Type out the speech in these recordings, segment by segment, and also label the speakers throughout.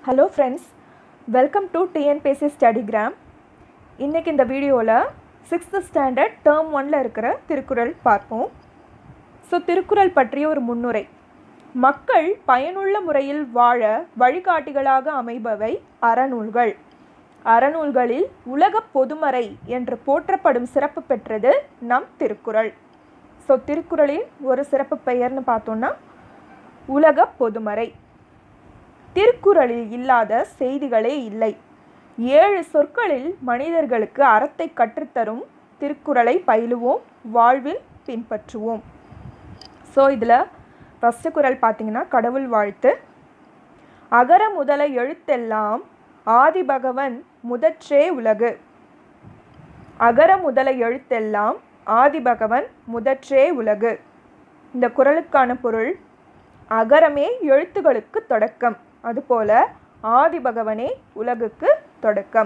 Speaker 1: hello friends welcome to TNPSC Studygram இன்றைக்கி இந்த வீடியோவில் சிக்ஸ்த்து ஸ்டாண்டர்ட் டேர்ம் ஒனில் இருக்கிற திருக்குறள் பார்ப்போம் ஸோ திருக்குறள் பற்றிய ஒரு முன்னுரை மக்கள் பயனுள்ள முறையில் வாழ வழிகாட்டிகளாக அமைபவை அறநூல்கள் அறநூல்களில் உலகப் பொதுமறை என்று போற்றப்படும் சிறப்பு பெற்றது நம் திருக்குறள் ஸோ திருக்குறளின் ஒரு சிறப்பு பெயர்னு பார்த்தோன்னா உலகப் பொதுமறை திருக்குறளில் இல்லாத செய்திகளே இல்லை ஏழு சொற்களில் மனிதர்களுக்கு அறத்தை கற்றுத்தரும் திருக்குறளை பயிலுவோம் வாழ்வில் பின்பற்றுவோம் ஸோ இதில் ஃபஸ்ட்டு குறள் பார்த்தீங்கன்னா கடவுள் வாழ்த்து அகர முதல எழுத்தெல்லாம் ஆதிபகவன் முதற்றே உலகு அகர முதல எழுத்தெல்லாம் ஆதிபகவன் முதற்றே உலகு இந்த குறளுக்கான பொருள் அகரமே எழுத்துகளுக்கு தொடக்கம் அதுபோல ஆதிபகவனே உலகுக்கு தொடக்கம்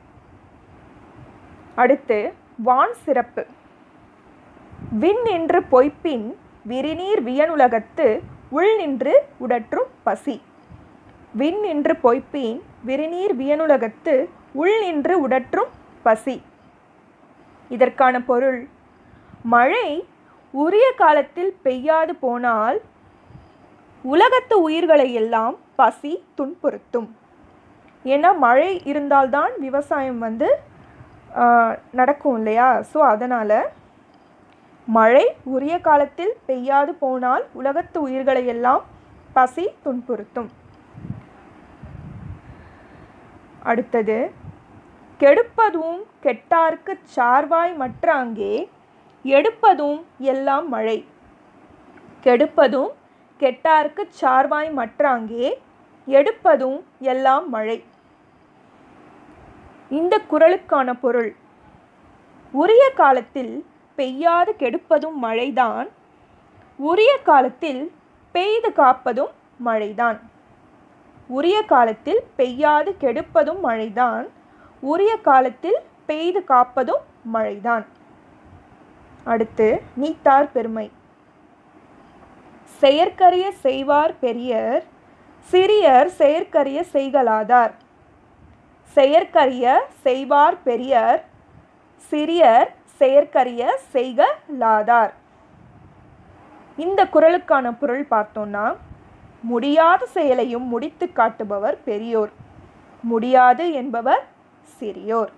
Speaker 1: அடுத்து வான் சிறப்பு விண் நின்று பொய்ப்பின் விரிநீர் வியனுலகத்து உள் நின்று உடற்றும் பசி விண் நின்று பொய்ப்பின் விரிநீர் வியனுலகத்து உள் நின்று உடற்றும் பசி இதற்கான பொருள் மழை உரிய காலத்தில் பெய்யாது போனால் உலகத்து உயிர்களை எல்லாம் பசி துன்புறுத்தும் ஏன்னா மழை இருந்தால்தான் விவசாயம் வந்து ஆஹ், நடக்கும் இல்லையா ஸோ அதனால் மழை உரிய காலத்தில் பெய்யாது போனால் உலகத்து உயிர்களை எல்லாம் பசி துன்புறுத்தும் அடுத்தது கெடுப்பதும் கெட்டார்க்கு சார்வாய் மற்ற அங்கே எடுப்பதும் எல்லாம் மழை கெடுப்பதும் கெட்டார்க்கு சார்வாய் மற்றாங்கே எடுப்பதும் எல்லாம் மழை இந்த குறளுக்கான பொருள் உரிய காலத்தில் பெய்யாது கெடுப்பதும் மழைதான் உரிய காலத்தில் பெய்து காப்பதும் மழைதான் உரிய காலத்தில் பெய்யாது கெடுப்பதும் மழைதான் உரிய காலத்தில் பெய்து காப்பதும் மழைதான் அடுத்து நீத்தார் பெருமை செயற்கரிய செய்வார் பெரியர் சிறியர் செயற்கரிய செய்கலாதார் செயற்கரிய செய்வார் பெரியர் சிறியர் செயற்கரிய செய்கலாதார் இந்த குறளுக்கான பொருள் பார்த்தோம்னா முடியாத செயலையும் முடித்து காட்டுபவர் பெரியோர் முடியாது என்பவர் சிறியோர்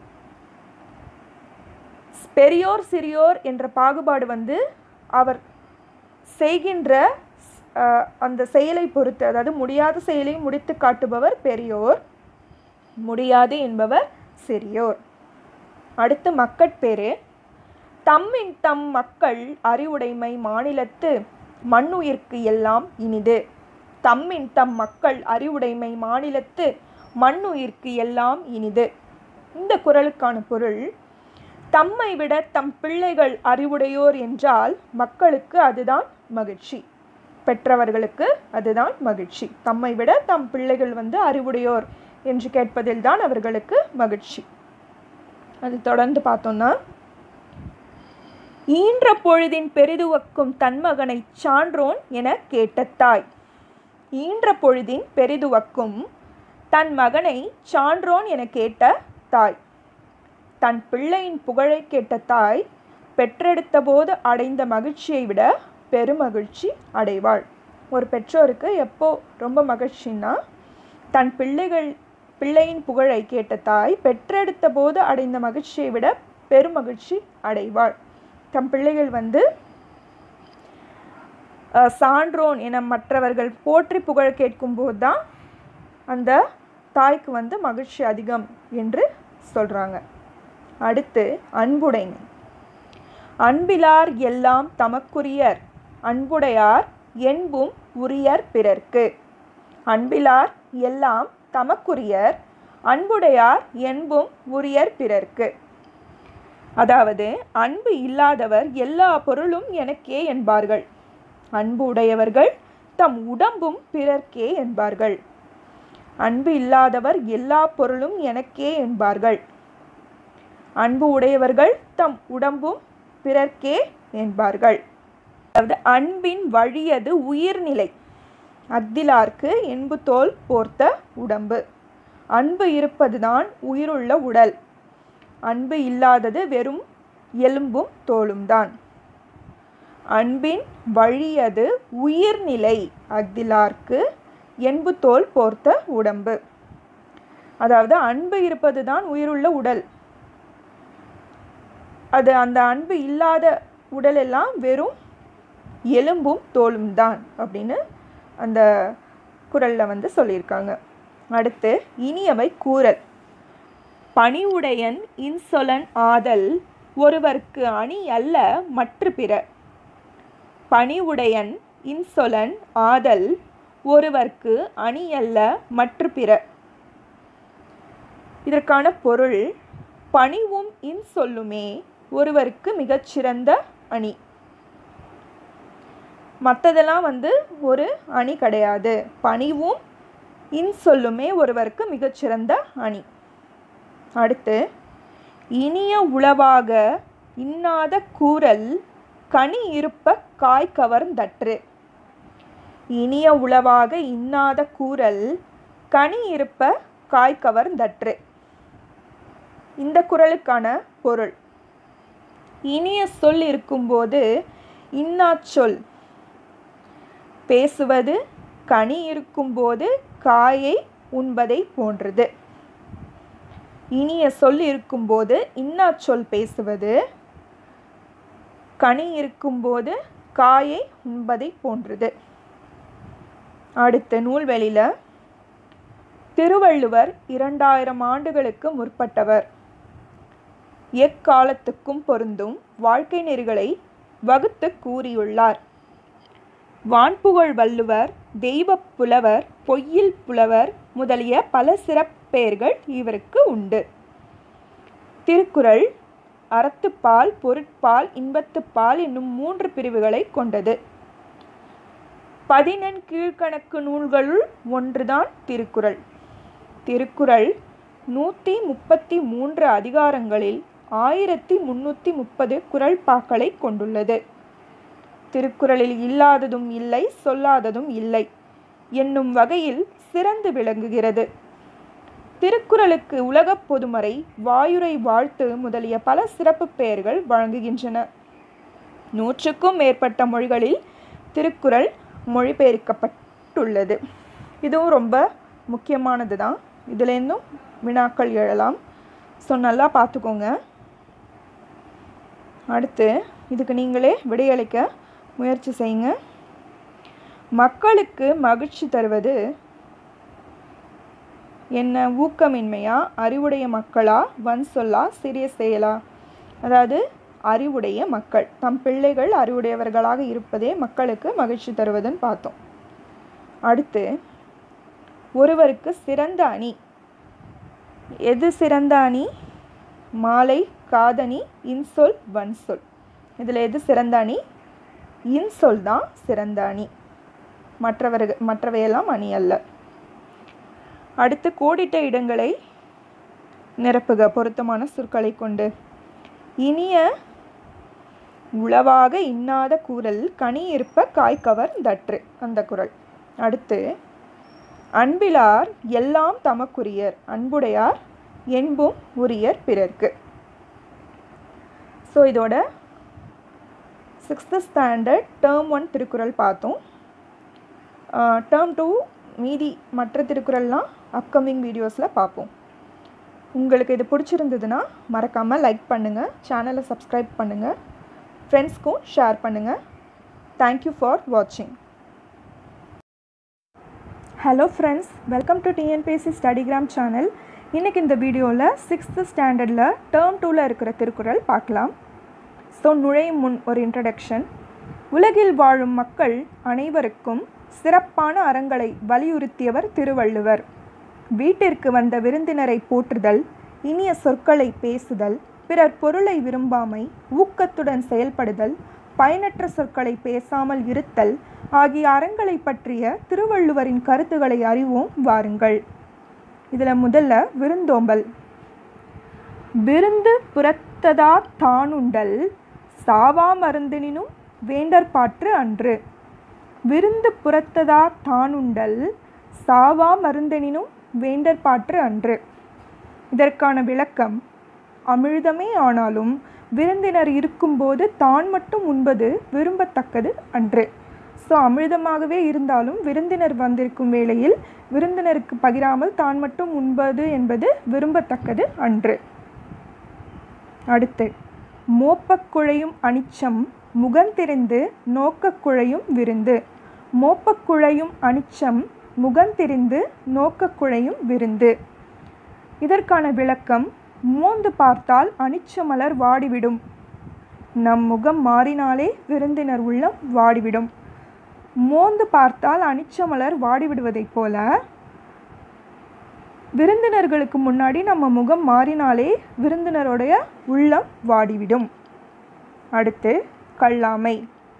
Speaker 1: பெரியோர் சிறியோர் என்ற பாகுபாடு வந்து அவர் செய்கின்ற அஹ், அந்த செயலை பொறுத்து அதாவது முடியாத செயலை முடித்து காட்டுபவர் பெரியோர் முடியாது என்பவர் சிறியோர் அடுத்து மக்கட்பேரு தம்மின் தம் மக்கள் அறிவுடைமை மாநிலத்து மண்ணுயிர்க்கு எல்லாம் இனிது தம்மின் தம் மக்கள் அறிவுடைமை மாநிலத்து மண்ணுயிர்க்கு எல்லாம் இனிது இந்த குறளுக்கான பொருள் தம்மை விட தம் பிள்ளைகள் அறிவுடையோர் என்றால் மக்களுக்கு அதுதான் மகிழ்ச்சி பெற்றவர்களுக்கு அதுதான் மகிழ்ச்சி தம்மை விட தம் பிள்ளைகள் வந்து அறிவுடையோர் என்று கேட்பதில்தான் அவர்களுக்கு மகிழ்ச்சி அது தொடர்ந்து பார்த்தோம்னா ஈன்ற பொழுதின் பெரிதுவக்கும் தன்மகனை சான்றோன் என கேட்ட தாய் ஈன்ற பொழுதின் பெரிதுவக்கும் தன் மகனை சான்றோன் என கேட்ட தாய் தன் பிள்ளையின் புகழை கேட்ட தாய் பெற்றெடுத்த போது அடைந்த மகிழ்ச்சியை விட பெருமகிழ்ச்சி அடைவாள் ஒரு பெற்றோருக்கு எப்போ ரொம்ப மகிழ்ச்சின்னா தன் பிள்ளைகள் பிள்ளையின் புகழை கேட்ட தாய் பெற்றெடுத்த போது அடைந்த மகிழ்ச்சியை விட பெருமகிழ்ச்சி அடைவாள் தம் பிள்ளைகள் வந்து அஹ், சான்றோன் என மற்றவர்கள் போற்றி புகழ் கேட்கும்போது தான் அந்த தாய்க்கு வந்து மகிழ்ச்சி அதிகம் என்று சொல்கிறாங்க அடுத்து அன்புடைமை அன்பிலார் எல்லாம் தமக்குரியர் அன்புடையார் என்பும் உரியர் பிறர்க்கு அன்பிலார் எல்லாம் தமக்குரியர் அன்புடையார் என்பும் உரியர் பிறர்க்கு அதாவது அன்பு இல்லாதவர் எல்லா பொருளும் எனக்கே என்பார்கள் அன்பு உடையவர்கள் தம் உடம்பும் பிறர்க்கே என்பார்கள் அன்பு இல்லாதவர் எல்லா பொருளும் எனக்கே என்பார்கள் அன்பு உடையவர்கள் தம் உடம்பும் பிறர்க்கே என்பார்கள் அதாவது அன்பின் வழியது உயிர்நிலை அக்திலார்க்கு என்பு தோல் போர்த்த உடம்பு அன்பு இருப்பதுதான் உயிருள்ள உடல் அன்பு இல்லாதது வெறும் எலும்பும் தோலும் தான் அன்பின் வழியது உயிர்நிலை அக்திலார்க்கு என்பு தோல் போர்த்த உடம்பு அதாவது அன்பு இருப்பது தான் உயிருள்ள உடல் அது அந்த அன்பு இல்லாத உடல் எல்லாம் வெறும் எலும்பும் தோலும் தான் அப்படின்னு அந்த குரலில் வந்து சொல்லியிருக்காங்க அடுத்து இனியவை கூறல் பணிவுடையன் இன்சொலன் ஆதல் ஒருவர்க்கு அணி அல்ல மற்ற பிற பணிவுடையன் இன்சொலன் ஆதல் ஒருவர்க்கு அணி அல்ல மற்ற பிற இதற்கான பொருள் பணிவும் இன்சொல்லுமே ஒருவருக்கு மிகச்சிறந்த அணி மற்றதெல்லாம் வந்து ஒரு அணி கிடையாது பணிவும் இன்சொல்லுமே ஒருவருக்கு மிகச்சிறந்த அணி அடுத்து இனிய உளவாக இன்னாத கூறல் கனி இருப்ப காய் கவர்ந்தற்று இனிய உளவாக இன்னாத கூறல் கனி இருப்ப காய் கவர்ந்தற்று இந்த குரலுக்கான பொருள் இனிய சொல் இருக்கும்போது இன்னா சொல் பேசுவது கனி இருக்கும்போது காயை உண்பதை போன்றது இனிய சொல் இருக்கும்போது இன்னா சொல் பேசுவது கனி இருக்கும்போது காயை உண்பதை போன்றது அடுத்த நூல்வெளியில் திருவள்ளுவர் இரண்டாயிரம் ஆண்டுகளுக்கு முற்பட்டவர் எக்காலத்துக்கும் பொருந்தும் வாழ்க்கை நெறிகளை வகுத்து கூறியுள்ளார் வான்புகழ் வள்ளுவர் தெய்வப் புலவர் பொய்யில் புலவர் முதலிய பல சிறப்பெயர்கள் இவருக்கு உண்டு திருக்குறள் அறத்துப்பால் பொருட்பால் இன்பத்துப்பால் என்னும் மூன்று பிரிவுகளை கொண்டது பதினெண் கீழ்கணக்கு நூல்களுள் ஒன்றுதான் திருக்குறள் திருக்குறள் நூற்றி முப்பத்தி மூன்று அதிகாரங்களில் ஆயிரத்தி முன்னூற்றி முப்பது குரல்பாக்களை கொண்டுள்ளது திருக்குறளில் இல்லாததும் இல்லை சொல்லாததும் இல்லை என்னும் வகையில் சிறந்து விளங்குகிறது திருக்குறளுக்கு உலகப் பொதுமறை வாயுரை வாழ்த்து முதலிய பல சிறப்பு பெயர்கள் வழங்குகின்றன நூற்றுக்கும் மேற்பட்ட மொழிகளில் திருக்குறள் மொழிபெயர்க்கப்பட்டுள்ளது இதுவும் ரொம்ப முக்கியமானது தான் இதுலேருந்தும் வினாக்கள் எழலாம் ஸோ நல்லா பார்த்துக்கோங்க அடுத்து இதுக்கு நீங்களே விடையளிக்க முயற்சி செய்யுங்க மக்களுக்கு மகிழ்ச்சி தருவது என்ன ஊக்கமின்மையா அறிவுடைய மக்களா வன் சொல்லா சிறிய செயலா அதாவது அறிவுடைய மக்கள் தம் பிள்ளைகள் அறிவுடையவர்களாக இருப்பதே மக்களுக்கு மகிழ்ச்சி தருவதுன்னு பார்த்தோம் அடுத்து ஒருவருக்கு சிறந்த அணி எது சிறந்த அணி மாலை காதணி இன்சொல் வன்சொல் இதில் எது சிறந்த அணி இன்சொல் தான் சிறந்த அணி மற்றவர்கள் மற்றவையெல்லாம் அணி அல்ல அடுத்து கோடிட்ட இடங்களை நிரப்புக பொருத்தமான சொற்களை கொண்டு இனிய உளவாக இன்னாத கூறல் கனி இருப்ப காய்கவர் தற்று அந்த குரல் அடுத்து அன்பிலார் எல்லாம் தமக்குரியர் அன்புடையார் என்பும் உரியர் பிறர்க்கு ஸோ இதோட sixth standard term one Thirukkural பார்த்தோம் டேர்ம் டூ மீதி மற்ற திருக்குறள்லாம் அப்கமிங் வீடியோஸில் பார்ப்போம் உங்களுக்கு இது பிடிச்சிருந்ததுன்னா மறக்காமல் லைக் பண்ணுங்கள் சேனலை சப்ஸ்கிரைப் பண்ணுங்கள் ஃப்ரெண்ட்ஸ்க்கும் ஷேர் பண்ணுங்கள் தேங்க்யூ ஃபார் வாட்சிங் hello friends welcome to TNPSC Studygram channel இன்றைக்கி இந்த வீடியோவில் சிக்ஸ்த்து ஸ்டாண்டர்டில் டேர்ம் டூவில் இருக்கிற திருக்குறள் பார்க்கலாம் ஸோ நுழையும் முன் ஒரு இன்ட்ரடக்ஷன் உலகில் வாழும் மக்கள் அனைவருக்கும் சிறப்பான அறங்களை வலியுறுத்தியவர் திருவள்ளுவர் வீட்டிற்கு வந்த விருந்தினரை போற்றுதல் இனிய சொற்களை பேசுதல் பிறர் பொருளை விரும்பாமை ஊக்கத்துடன் செயல்படுதல் பயனற்ற சொற்களை பேசாமல் இருத்தல் ஆகிய அறங்களை பற்றிய திருவள்ளுவரின் கருத்துக்களை அறிவோம் வாருங்கள் இதில் முதல்ல விருந்தோம்பல் விருந்து புறத்ததா தானுண்டல் சாவா மருந்தினும் வேண்டற்பாற்று அன்று விருந்து புறத்ததா தானுண்டல் சாவா மருந்தெனினும் வேண்டற்பாற்று அன்று இதற்கான விளக்கம் அமிழ்தமே ஆனாலும் விருந்தினர் இருக்கும்போது தான் மட்டும் உண்பது விரும்பத்தக்கது அன்று ஸோ அமிழ்தமாகவே இருந்தாலும் விருந்தினர் வந்திருக்கும் வேளையில் விருந்தினருக்கு பகிராமல் தான் மட்டும் உண்பது என்பது விரும்பத்தக்கது அன்று அடுத்து மோப்பக் குழையும் அனிச்சம் முகந்திரிந்து நோக்கக் குழையும் விருந்து மோப்பக் குழையும் அனிச்சம் முகந்திரிந்து நோக்கக் குழையும் விருந்து இதற்கான விளக்கம் மோந்து பார்த்தால் அனிச்சமலர் வாடிவிடும் நம் முகம் மாறினாலே விருந்தினர் உள்ளம் வாடிவிடும் மோந்து பார்த்தால் அனிச்சமலர் வாடிவிடுவதைப் போல விருந்தினர்களுக்கு முன்னாடி நம்ம முகம் மாறினாலே விருந்தினருடைய உள்ளம் வாடிவிடும் அடுத்து கல்லாமை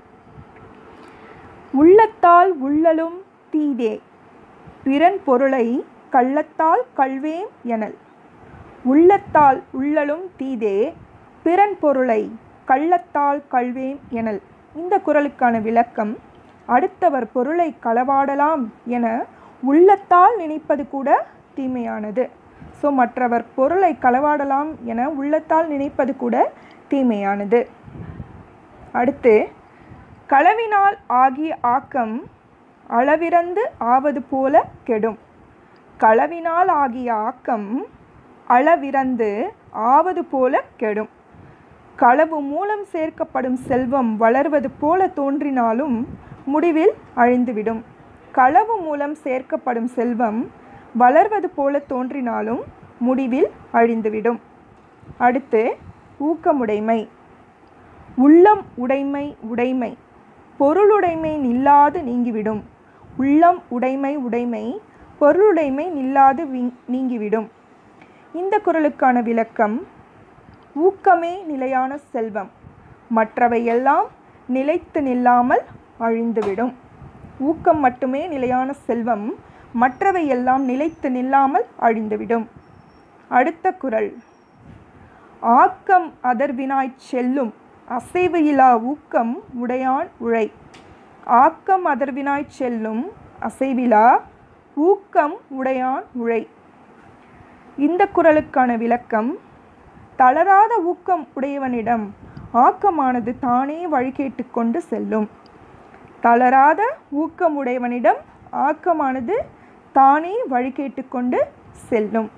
Speaker 1: உள்ளத்தால் உள்ளலும் தீதே பிறன் பொருளை கள்ளத்தால் கல்வேம் எனல் உள்ளத்தால் உள்ளலும் தீதே பிறன் பொருளை கள்ளத்தால் கல்வேம் எனல் இந்த குறளுக்கான விளக்கம் அடுத்தவர் பொருளை களவாடலாம் என உள்ளத்தால் நினைப்பது கூட தீமையானது ஸோ மற்றவர் பொருளை களவாடலாம் என உள்ளத்தால் நினைப்பது கூட தீமையானது அடுத்து களவினால் ஆகிய ஆக்கம் அளவிறந்து ஆவது போல கெடும் களவினால் ஆகிய ஆக்கம் அளவிறந்து ஆவது போல கெடும் களவு மூலம் சேர்க்கப்படும் செல்வம் வளர்வது போல தோன்றினாலும் முடிவில் அழிந்துவிடும் களவு மூலம் சேர்க்கப்படும் செல்வம் வளர்வது போல தோன்றினாலும் முடிவில் அழிந்துவிடும் அடுத்து ஊக்கமுடைமை உள்ளம் உடைமை உடைமை பொருளுடைமை நில்லாது நீங்கிவிடும் உள்ளம் உடைமை உடைமை பொருளுடைமை நில்லாது வி- நீங்கிவிடும் இந்த குறளுக்கான விளக்கம் ஊக்கமே நிலையான செல்வம் மற்றவை எல்லாம் நிலைத்து நில்லாமல் அழிந்துவிடும் ஊக்கம் மட்டுமே நிலையான செல்வம் மற்றவை எல்லாம் நிலைத்து நில்லாமல் அழிந்துவிடும் அடுத்த குறள் ஆக்கம் அதர்வினாய்ச் செல்லும் அசைவு இலா ஊக்கம் உடையான் உழை ஆக்கம் அதர்வினாய்ச் செல்லும் அசைவிலா ஊக்கம் உடையான் உழை இந்த குறளுக்கான விளக்கம் தளராத ஊக்கம் உடையவனிடம் ஆக்கமானது தானே வழிகேட்டு கொண்டு செல்லும் தளராத ஊக்கமுடையவனிடம் ஆக்கமானது தானே வழிகேட்டு கொண்டு செல்லும்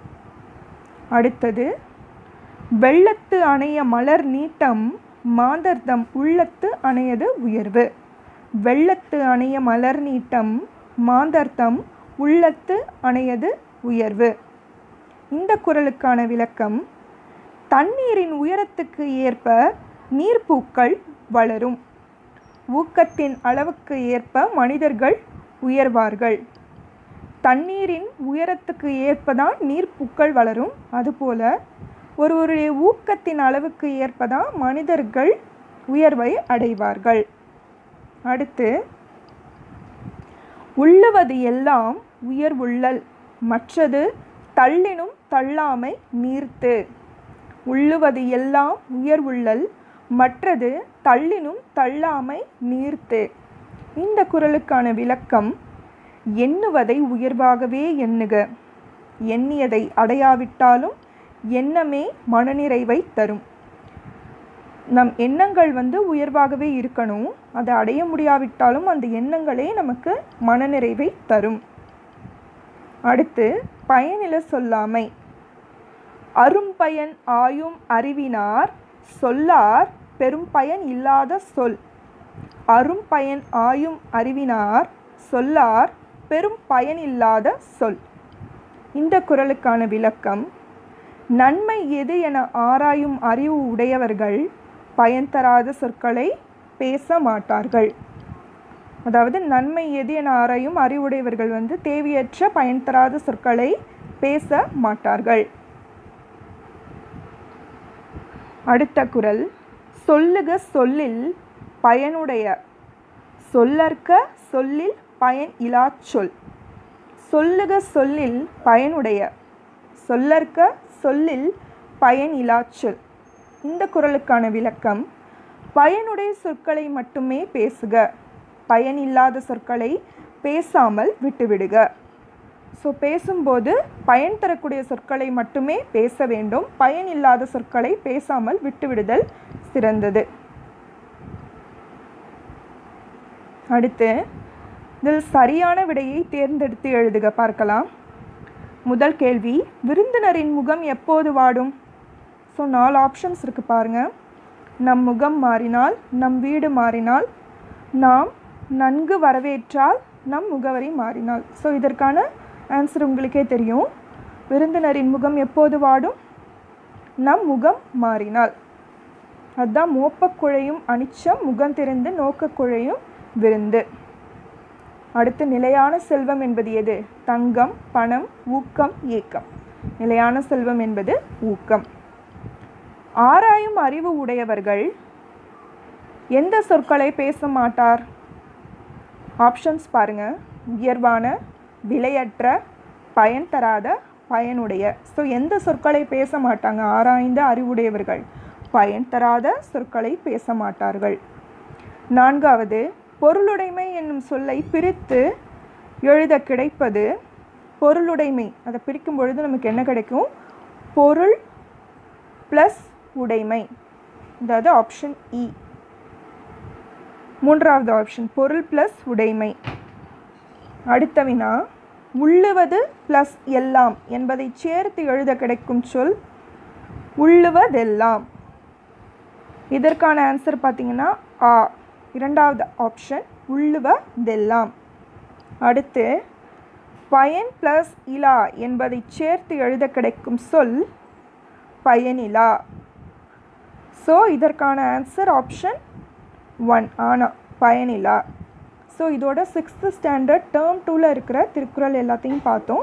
Speaker 1: அடுத்தது வெள்ளத்து அணைய மலர் நீட்டம் மாந்தர்தம் உள்ளத்து அணையது உயர்வு வெள்ளத்து அணைய மலர் நீட்டம் மாந்தர்தம் உள்ளத்து அணையது உயர்வு இந்த குறளுக்கான விளக்கம் தண்ணீரின் உயரத்துக்கு ஏற்ப நீர்ப்பூக்கள் வளரும் ஊக்கத்தின் அளவுக்கு ஏற்ப மனிதர்கள் உயர்வார்கள் தண்ணீரின் உயரத்துக்கு ஏற்பதான் நீர்ப்பூக்கள் வளரும் அதுபோல ஒருவருடைய ஊக்கத்தின் அளவுக்கு ஏற்பதான் மனிதர்கள் உயர்வை அடைவார்கள் அடுத்து உள்ளுவது எல்லாம் உயர்வுள்ளல் மற்றது தள்ளினும் தள்ளாமை நீர்த்து உள்ளுவது எல்லாம் உயர்வுள்ளல் மற்றது தள்ளினும் தள்ளாமை நீர்த்து இந்த குறளுக்கான விளக்கம் எண்ணுவதை உயர்வாகவே எண்ணுக எண்ணியதை அடையாவிட்டாலும் எண்ணமே மனநிறைவை தரும் நம் எண்ணங்கள் வந்து உயர்வாகவே இருக்கணும் அதை அடைய முடியாவிட்டாலும் அந்த எண்ணங்களே நமக்கு மனநிறைவை தரும் அடுத்து பயனில சொல்லாமை அரும்பயன் ஆயும் அறிவினார் சொல்லார் பெரும் பயன் இல்லாத சொல் அரும்பயன் ஆயும் அறிவினார் சொல்லார் பெரும் பயன் இல்லாத சொல் இந்த குறளுக்கான விளக்கம் நன்மை எது என ஆராயும் அறிவு உடையவர்கள் பயன் தராத சொற்களை பேச மாட்டார்கள் அதாவது நன்மை எது என ஆராயும் அறிவுடையவர்கள் வந்து தேவையற்ற பயன் தராத சொற்களை பேச மாட்டார்கள் அடுத்த குறள் சொல்லுக சொல்லில் பயனுடைய சொல்லற்க சொல்லில் பயன் இலா சொல் சொல்லுக சொல்லில் பயனுடைய சொல்லற்க சொல்லில் பயன் இலா சொல் இந்த குறளுக்கான விளக்கம் பயனுடைய சொற்களை மட்டுமே பேசுக பயனில்லாத சொற்களை பேசாமல் விட்டுவிடுக ஸோ பேசும்போது பயன் தரக்கூடிய சொற்களை மட்டுமே பேச வேண்டும் பயனில்லாத சொற்களை பேசாமல் விட்டுவிடுதல் சிறந்தது அடுத்து இதில் சரியான விடையை தேர்ந்தெடுத்து எழுதுக பார்க்கலாம் முதல் கேள்வி விருந்தினரின் முகம் எப்போது வாடும் ஸோ நாலு ஆப்ஷன்ஸ் இருக்குது பாருங்கள் நம் முகம் மாறினால் நம் வீடு மாறினால் நாம் நன்கு வரவேற்றால் நம் முகவரி மாறினால் ஸோ இதற்கான ஆன்சர் உங்களுக்கே தெரியும் விருந்தினரின் முகம் எப்போது வாடும் நம் முகம் மாறினால் அதுதான் மோப்பக்குழையும் அனிச்சம் முகம் திறந்து நோக்கக்குழையும் விருந்து அடுத்து நிலையான செல்வம் என்பது எது தங்கம் பணம் ஊக்கம் ஏக்கம் நிலையான செல்வம் என்பது ஊக்கம் ஆராயும் அறிவு உடையவர்கள் எந்த சொற்களை பேச மாட்டார் ஆப்ஷன்ஸ் பாருங்க உயர்வான விலையற்ற பயன் தராத பயனுடைய ஸோ எந்த சொற்களை பேச மாட்டாங்க ஆராய்ந்த அறிவுடையவர்கள் பயன் தராத சொற்களை பேச மாட்டார்கள் நான்காவது பொருளுடைமை என்னும் சொல்லை பிரித்து எழுத கிடைப்பது பொருளுடைமை அதை பிரிக்கும் பொழுது நமக்கு என்ன கிடைக்கும் பொருள் ப்ளஸ் உடைமை அதாவது ஆப்ஷன் இ மூன்றாவது ஆப்ஷன் பொருள் ப்ளஸ் உடைமை அடுத்த வினா உள்ளுவது ப்ளஸ் எல்லாம் என்பதை சேர்த்து எழுத கிடைக்கும் சொல் உள்ளுவதெல்லாம் இதற்கான ஆன்சர் பார்த்தீங்கன்னா ஆ இரண்டாவது ஆப்ஷன் உள்ளுவதெல்லாம் அடுத்து பயன் ப்ளஸ் இலா என்பதை சேர்த்து எழுத கிடைக்கும் சொல் பயனிலா ஸோ இதற்கான ஆன்சர் ஆப்ஷன் ஒன் ஆனா பயனிலா ஸோ இதோட சிக்ஸ்த்து ஸ்டாண்டர்ட் டேர்ம் டூவில் இருக்கிற திருக்குறள் எல்லாத்தையும் பார்த்தோம்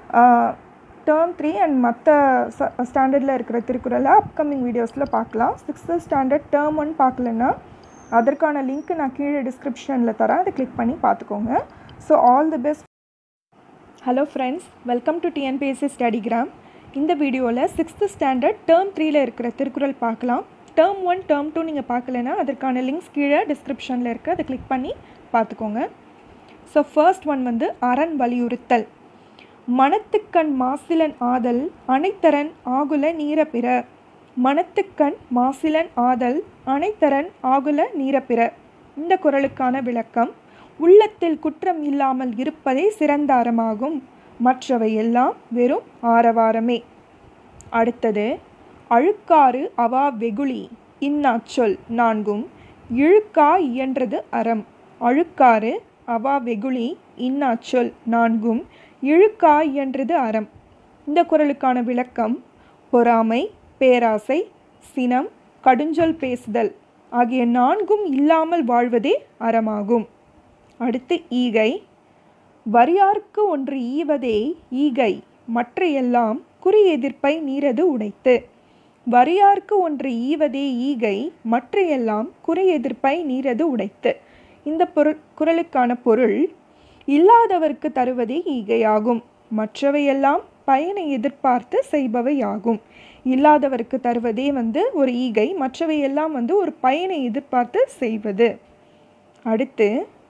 Speaker 1: டேர்ம் த்ரீ அண்ட் மற்ற ஸ்டாண்டர்டில் இருக்கிற திருக்குறளை அப்கமிங் வீடியோஸில் பார்க்கலாம் சிக்ஸ்த்து ஸ்டாண்டர்ட் டேர்ம் ஒன் பார்க்கலன்னா அதற்கான லிங்க் நான் கீழே டிஸ்கிரிப்ஷனில் தரேன் அதை கிளிக் பண்ணி பார்த்துக்கோங்க so all the best hello friends welcome to TNPSC Studygram இந்த வீடியோவில் சிக்ஸ்த்து ஸ்டாண்டர்ட் டேர்ம் த்ரீயில் இருக்கிற திருக்குறள் பார்க்கலாம் டேர்ம் ஒன் டேர்ம் டூ நீங்கள் பார்க்கலனா அதற்கான லிங்க்ஸ் கீழே டிஸ்கிரிப்ஷனில் இருக்குது அதை கிளிக் பண்ணி பார்த்துக்கோங்க ஸோ ஃபர்ஸ்ட் ஒன் வந்து அரண் வலியுறுத்தல் மனத்துக்கண் மாசிலன் ஆதல் அனைத்தரன் ஆகுல நீரப்பிற மனத்துக்கண் மாசிலன் ஆதல் அனைத்தரன் ஆகுல நீரப்பிற இந்த குறளுக்கான விளக்கம் உள்ளத்தில் குற்றம் இல்லாமல் இருப்பதே சிறந்த அறமாகும் மற்றவை எல்லாம் வெறும் ஆரவாரமே அடுத்தது அழுக்காறு அவா வெகுளி இன்னாச்சொல் நான்கும் இழுக்கா இயன்றது அறம் அழுக்காறு அவா வெகுளி இன்னாச்சொல் நான்கும் இழுக்கா இயன்றது அறம் இந்த குறளுக்கான விளக்கம் பொறாமை பேராசை சினம் கடுஞ்சொல் பேசுதல் ஆகிய நான்கும் இல்லாமல் வாழ்வதே அறமாகும் அடுத்து ஈகை வரியார்க்கு ஒன்று ஈவதே ஈகை மற்ற எல்லாம் குறி எதிர்ப்பை நீரது உடைத்து வரியார்க்கு ஒன்று ஈவதே ஈகை மற்ற எல்லாம் குறி எதிர்ப்பை நீரது உடைத்து இந்த பொருள் குறளுக்கான பொருள் இல்லாதவர்க்கு தருவதே ஈகையாகும் மற்றவையெல்லாம் பயனை எதிர்பார்த்து செய்பவையாகும் இல்லாதவருக்கு தருவதே வந்து ஒரு ஈகை மற்றவையெல்லாம் வந்து ஒரு பயனை எதிர்பார்த்து செய்வது அடுத்து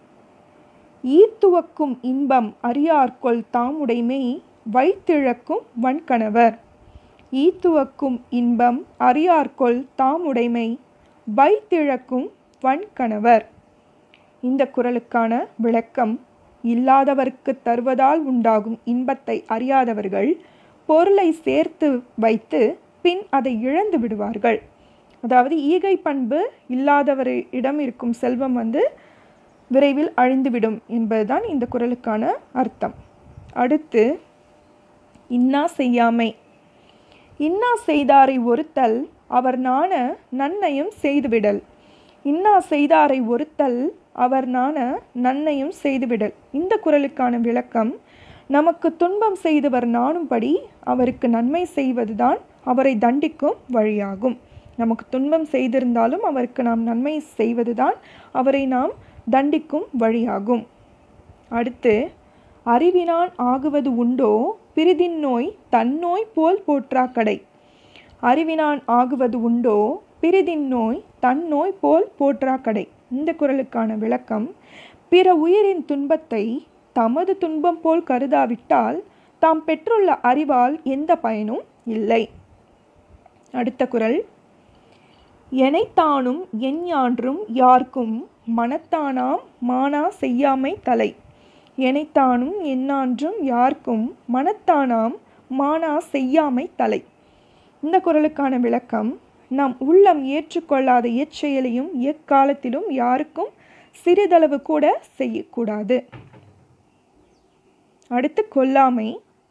Speaker 1: ஈத்துவக்கும் இன்பம் அறியார்கொள் தாமுடைமை வைத்திழக்கும் வன்கணவர் ஈத்துவக்கும் இன்பம் அறியார்கொள் தாமுடைமை வைத்திழக்கும் வன்கணவர் இந்த குறளுக்கான விளக்கம் இல்லாதவர்க்கு தருவதால் உண்டாகும் இன்பத்தை அறியாதவர்கள் பொருளை சேர்த்து வைத்து பின் அதை இழந்து விடுவார்கள் அதாவது ஈகை பண்பு இல்லாதவரிடம் இருக்கும் செல்வம் வந்து விரைவில் அழிந்துவிடும் என்பதுதான் இந்த குறளுக்கான அர்த்தம் அடுத்து இன்னா செய்யாமை இன்னா செய்தாரை ஒருத்தல் அவர் நாண நன்னையும் செய்துவிடல் இன்னா செய்தாரை ஒருத்தல் அவர் நாண நன்னையும் செய்துவிடல் இந்த குறளுக்கான விளக்கம் நமக்கு துன்பம் செய்தவர் நாணும்படி அவருக்கு நன்மை செய்வதுதான் அவரை தண்டிக்கும் வழியாகும் நமக்கு துன்பம் செய்திருந்தாலும் அவருக்கு நாம் நன்மை செய்வதுதான் அவரை நாம் தண்டிக்கும் வழியாகும் அடுத்து அறிவினான் ஆகுவது உண்டோ பிரிதின் நோய் தன்னோய் போல் போற்றா கடை அறிவினான் ஆகுவது உண்டோ பிரிதின் நோய் தன்னோய் போல் போற்றா கடை இந்த குறளுக்கான விளக்கம் பிற உயிரின் துன்பத்தை தமது துன்பம் போல் கருதாவிட்டால் தாம் பெற்றுள்ள அறிவால் எந்த பயனும் இல்லை அடுத்த குரல் எனைத்தானும் என் யான்றும் யார்க்கும் மனத்தானாம் மானா செய்யாமை தலை எனைத்தானும் என்னான்றும் யார்க்கும் மனத்தானாம் மானா செய்யாமை தலை இந்த குரலுக்கான விளக்கம் நம் உள்ளம் ஏற்றுக்கொள்ளாத எச்செயலையும் எக்காலத்திலும் யாருக்கும் சிறிதளவு கூட செய்யக்கூடாது அடுத்து கொல்லாமை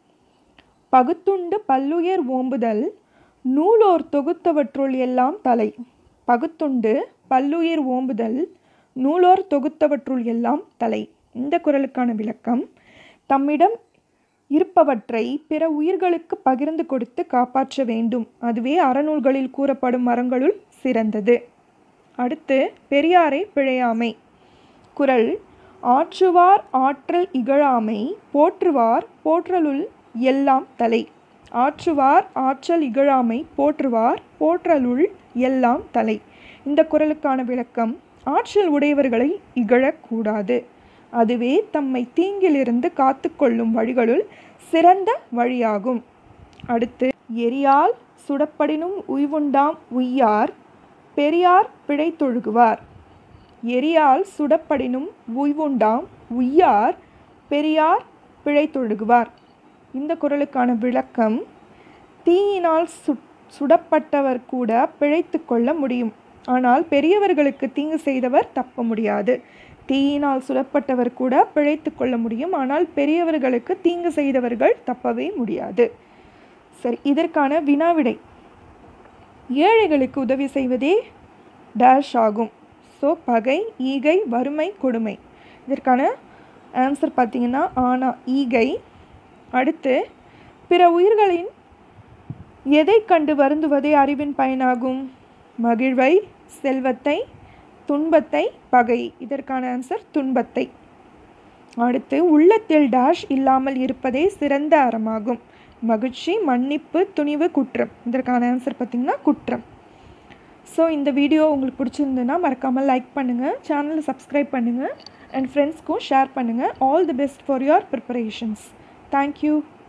Speaker 1: பகுத்துண்டு பல்லுயர் ஓம்புதல் நூலோர் தொகுத்தவற்றுள் எல்லாம் தலை பகுத்துண்டு பல்லுயிர் ஓம்புதல் நூலோர் தொகுத்தவற்றுள் எல்லாம் தலை இந்த குரலுக்கான விளக்கம் தம்மிடம் இருப்பவற்றை பிற உயிர்களுக்கு பகிர்ந்து கொடுத்து காப்பாற்ற வேண்டும் அதுவே அறநூல்களில் கூறப்படும் மரங்களுள் சிறந்தது அடுத்து பெரியாரை பிழையாமை குரல் ஆற்றுவார் ஆற்றல் இகழாமை போற்றுவார் போற்றலுள் எல்லாம் தலை ஆற்றுவார் ஆற்றல் இகழாமை போற்றுவார் போற்றலுள் எல்லாம் தலை இந்த குரலுக்கான விளக்கம் ஆற்றல் உடையவர்களை இகழக்கூடாது அதுவே தம்மை தீங்கிலிருந்து காத்துக்கொள்ளும் வழிகளுள் சிறந்த வழியாகும் அடுத்து எரியால் சுடப்படினும் உய்வுண்டாம் உய்யார் பெரியார் பிழைத்தொழுகுவார் எரியால் சுடப்படினும் உய்வுண்டாம் உய்யார் பெரியார் பிழைத்தொழுகுவார் இந்த குரலுக்கான விளக்கம் தீயினால் சு சுடப்பட்டவர் கூட பிழைத்து கொள்ள முடியும் ஆனால் பெரியவர்களுக்கு தீங்கு செய்தவர் தப்ப முடியாது தீயினால் சுடப்பட்டவர் கூட பிழைத்து கொள்ள முடியும் ஆனால் பெரியவர்களுக்கு தீங்கு செய்தவர்கள் தப்பவே முடியாது சரி இதற்கான வினாவிடை ஏழைகளுக்கு உதவி செய்வதே டேஷ் ஆகும் ஸோ பகை ஈகை வறுமை கொடுமை இதற்கான ஆன்சர் பார்த்தீங்கன்னா ஆனா ஈகை அடுத்து பிற உயிர்களின் எதை கண்டு வருந்துவதே அறிவின் பயனாகும் மகிழ்வை செல்வத்தை துன்பத்தை பகை இதற்கான ஆன்சர் துன்பத்தை அடுத்து உள்ளத்தில் டேஷ் இல்லாமல் இருப்பதே சிறந்த அறமாகும் மகிழ்ச்சி மன்னிப்பு துணிவு குற்றம் இதற்கான ஆன்சர் பார்த்திங்கன்னா குற்றம் ஸோ இந்த வீடியோ உங்களுக்கு பிடிச்சிருந்துன்னா மறக்காமல் லைக் பண்ணுங்கள் சேனலை சப்ஸ்கிரைப் பண்ணுங்கள் அண்ட் ஃப்ரெண்ட்ஸ்க்கும் ஷேர் பண்ணுங்கள் all the best for your preparations thank you